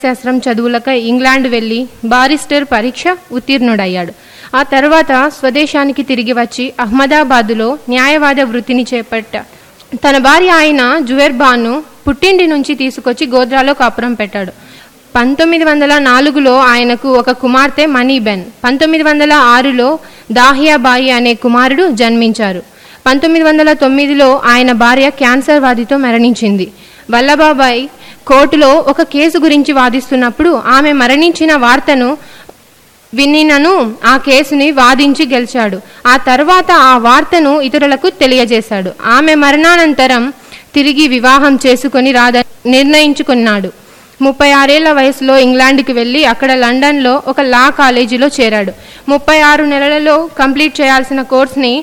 శాస్త్రం చదువులకై ఇంగ్లాండ్ వెళ్లి బారిస్టర్ పరీక్ష ఉత్తీర్ణుడయ్యాడు ఆ తర్వాత స్వదేశానికి తిరిగి వచ్చి అహ్మదాబాదులో న్యాయవాద వృత్తిని చేపట్ట తన భార్య అయిన జువేర్ బాను పుట్టింటి నుంచి తీసుకొచ్చి గోద్రాలో కాపురం పెట్టాడు పంతొమ్మిది వందల నాలుగులో ఆయనకు ఒక కుమార్తె మనీబెన్ పంతొమ్మిది వందల ఆరులో దాహియాబాయి అనే కుమారుడు జన్మించారు పంతొమ్మిది వందల తొమ్మిదిలో ఆయన భార్య క్యాన్సర్ వ్యాధితో మరణించింది వల్లభాబాయి కోర్టులో ఒక కేసు గురించి వాదిస్తున్నప్పుడు ఆమె మరణించిన వార్తను వినినను ఆ కేసుని వాదించి గెలిచాడు ఆ తర్వాత ఆ వార్తను ఇతరులకు తెలియజేశాడు ఆమె మరణానంతరం తిరిగి వివాహం చేసుకొని రాద నిర్ణయించుకున్నాడు ముప్పై ఆరేళ్ల వయసులో ఇంగ్లాండ్కి వెళ్ళి అక్కడ లండన్లో ఒక లా కాలేజీలో చేరాడు ముప్పై ఆరు నెలలలో కంప్లీట్ చేయాల్సిన కోర్స్ని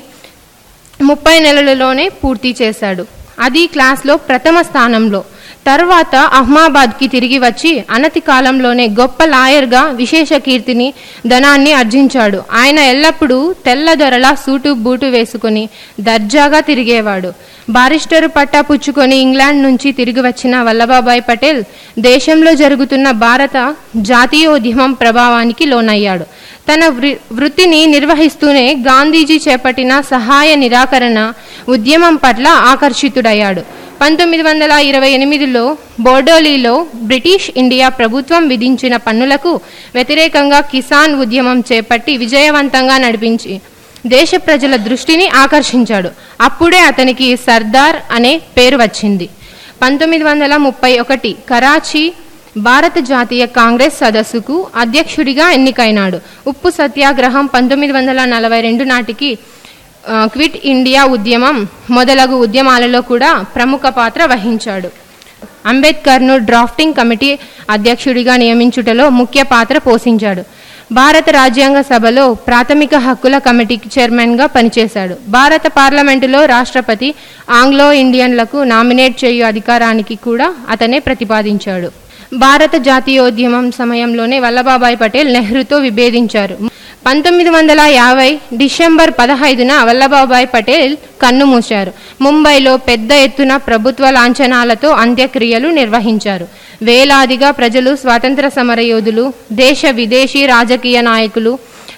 ముప్పై నెలలలోనే పూర్తి చేశాడు అది క్లాస్లో ప్రథమ స్థానంలో తర్వాత అహ్మాబాద్కి తిరిగి వచ్చి అనతి కాలంలోనే గొప్ప లాయర్గా విశేష కీర్తిని ధనాన్ని ఆర్జించాడు ఆయన ఎల్లప్పుడూ తెల్లదొరలా సూటు బూటు వేసుకుని దర్జాగా తిరిగేవాడు బారిస్టరు పట్టా పుచ్చుకొని ఇంగ్లాండ్ నుంచి తిరిగి వచ్చిన వల్లభాబాయ్ పటేల్ దేశంలో జరుగుతున్న భారత జాతీయోద్యమం ప్రభావానికి లోనయ్యాడు తన వృ- వృత్తిని నిర్వహిస్తూనే గాంధీజీ చేపట్టిన సహాయ నిరాకరణ ఉద్యమం పట్ల ఆకర్షితుడయ్యాడు పంతొమ్మిది వందల ఇరవై ఎనిమిదిలో బోర్డోలీలో బ్రిటిష్ ఇండియా ప్రభుత్వం విధించిన పన్నులకు వ్యతిరేకంగా కిసాన్ ఉద్యమం చేపట్టి విజయవంతంగా నడిపించి దేశ ప్రజల దృష్టిని ఆకర్షించాడు అప్పుడే అతనికి సర్దార్ అనే పేరు వచ్చింది పంతొమ్మిది వందల ముప్పై ఒకటి కరాచీ భారత జాతీయ కాంగ్రెస్ సదస్సుకు అధ్యక్షుడిగా ఎన్నికైనాడు ఉప్పు సత్యాగ్రహం పంతొమ్మిది వందల నలభై రెండు నాటికి ఆ, క్విట్ ఇండియా ఉద్యమం మొదలగు ఉద్యమాలలో కూడా ప్రముఖ పాత్ర వహించాడు అంబేద్కర్ను డ్రాఫ్టింగ్ కమిటీ అధ్యక్షుడిగా నియమించుటలో ముఖ్య పాత్ర పోషించాడు భారత రాజ్యాంగ సభలో ప్రాథమిక హక్కుల కమిటీకి చైర్మన్గా పనిచేశాడు భారత పార్లమెంటులో రాష్ట్రపతి ఆంగ్లో ఇండియన్లకు నామినేట్ చేయు అధికారానికి కూడా అతనే ప్రతిపాదించాడు భారత జాతీయోద్యమం సమయంలోనే వల్లభాబాయ్ పటేల్ నెహ్రూతో విభేదించారు పంతొమ్మిది వందల యాభై డిసెంబర్ పదహైదున వల్లభాబాయ్ పటేల్ కన్నుమూశారు ముంబైలో పెద్ద ఎత్తున ప్రభుత్వ లాంఛనాలతో అంత్యక్రియలు నిర్వహించారు వేలాదిగా ప్రజలు స్వాతంత్ర సమరయోధులు దేశ విదేశీ రాజకీయ నాయకులు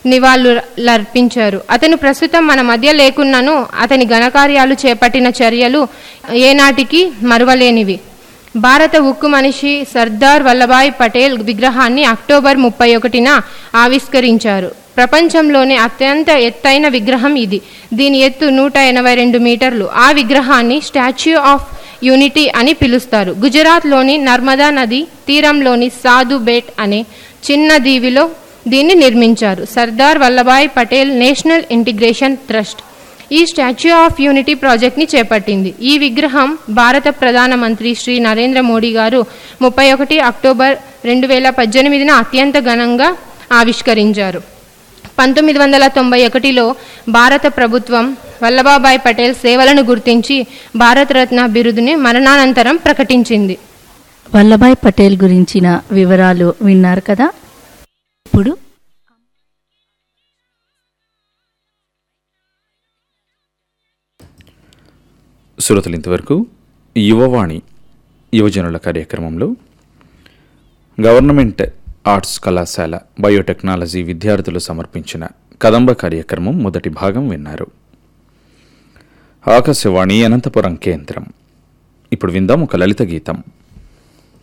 నివాళులర్పించారు అతను ప్రస్తుతం మన మధ్య లేకున్నను అతని ఘనకార్యాలు చేపట్టిన చర్యలు ఏనాటికి మరువలేనివి భారత ఉక్కు మనిషి సర్దార్ వల్లభాయ్ పటేల్ విగ్రహాన్ని అక్టోబర్ ముప్పై ఒకటిన ఆవిష్కరించారు ప్రపంచంలోనే అత్యంత ఎత్తైన విగ్రహం ఇది దీని ఎత్తు నూట ఎనభై రెండు మీటర్లు ఆ విగ్రహాన్ని స్టాచ్యూ ఆఫ్ యూనిటీ అని పిలుస్తారు గుజరాత్లోని నర్మదా నది తీరంలోని సాధు బేట్ అనే చిన్న దీవిలో దీన్ని నిర్మించారు Sardar Vallabhbhai Patel national integration trust ఈ స్టాచ్యూ ఆఫ్ యూనిటీ ప్రాజెక్ట్ని చేపట్టింది ఈ విగ్రహం భారత ప్రధానమంత్రి శ్రీ నరేంద్ర మోడీ గారు ముప్పై ఒకటి అక్టోబర్ రెండు వేల పద్దెనిమిదిన అత్యంత ఘనంగా ఆవిష్కరించారు పంతొమ్మిది వందల తొంభై ఒకటిలో భారత ప్రభుత్వం వల్లభాబాయ్ పటేల్ సేవలను గుర్తించి భారతరత్న బిరుదుని మరణానంతరం ప్రకటించింది వల్లభాయ్ పటేల్ గురించిన వివరాలు విన్నారు కదా ఇప్పుడు శ్రోతలు ఇంతవరకు యువవాణి యువజనుల కార్యక్రమంలో గవర్నమెంట్ ఆర్ట్స్ కళాశాల బయోటెక్నాలజీ విద్యార్థులు సమర్పించిన కదంబ కార్యక్రమం మొదటి భాగం విన్నారు ఆకాశవాణి అనంతపురం కేంద్రం ఇప్పుడు విందాం ఒక లలిత గీతం